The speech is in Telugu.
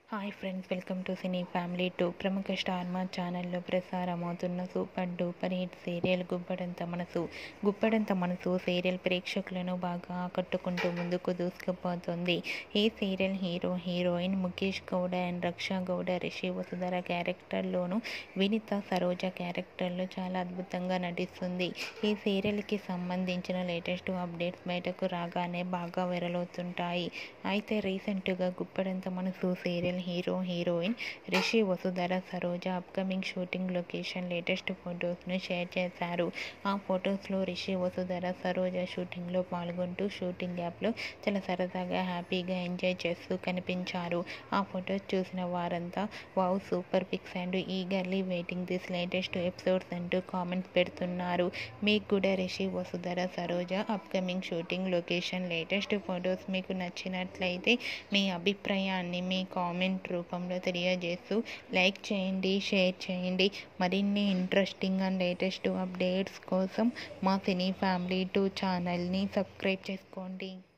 hi friends welcome to cine family two ప్రముఖ స్టార్ మా ఛానల్లో ప్రసారమవుతున్న super duper hit serial Guppedantha Manasu Guppedantha Manasu serial ప్రేక్షకులను బాగా ఆకట్టుకుంటూ ముందుకు దూసుకుపోతుంది ఈ serial hero heroine Mukesh Gowda and Raksha Gowda Rishi Vasudhara క్యారెక్టర్లోను వినిత సరోజ క్యారెక్టర్లో చాలా అద్భుతంగా నటిస్తుంది ఈ సీరియల్కి సంబంధించిన లేటెస్ట్ అప్డేట్స్ బయటకు రాగానే బాగా వెరలవుతుంటాయి అయితే రీసెంట్గా Guppedantha Manasu serial hero heroine Rishi Vasudhara Saroja upcoming shooting location latest ఫొటోస్ను షేర్ చేశారు ఆ ఫొటోస్లో రిషి వసుధర సరోజ షూటింగ్లో పాల్గొంటూ షూటింగ్ యాప్లో చాలా సరదాగా హ్యాపీగా ఎంజాయ్ చేస్తూ కనిపించారు ఆ ఫొటోస్ చూసిన వారంతా wow super pics and eagerly waiting this latest episodes అంటూ కామెంట్స్ పెడుతున్నారు మీకు కూడా Rishi Vasudhara Saroja upcoming shooting location latest photos మీకు నచ్చినట్లయితే మీ అభిప్రాయాన్ని మీ కామెంట్ రూపంలో తెలియజేస్తూ లైక్ చేయండి షేర్ చేయండి మరిన్ని ఇంట్రెస్టింగ్ అండ్ లేటెస్ట్ అప్డేట్స్ కోసం మా సినీ ఫ్యామిలీ టూ ఛానల్ని సబ్స్క్రైబ్ చేసుకోండి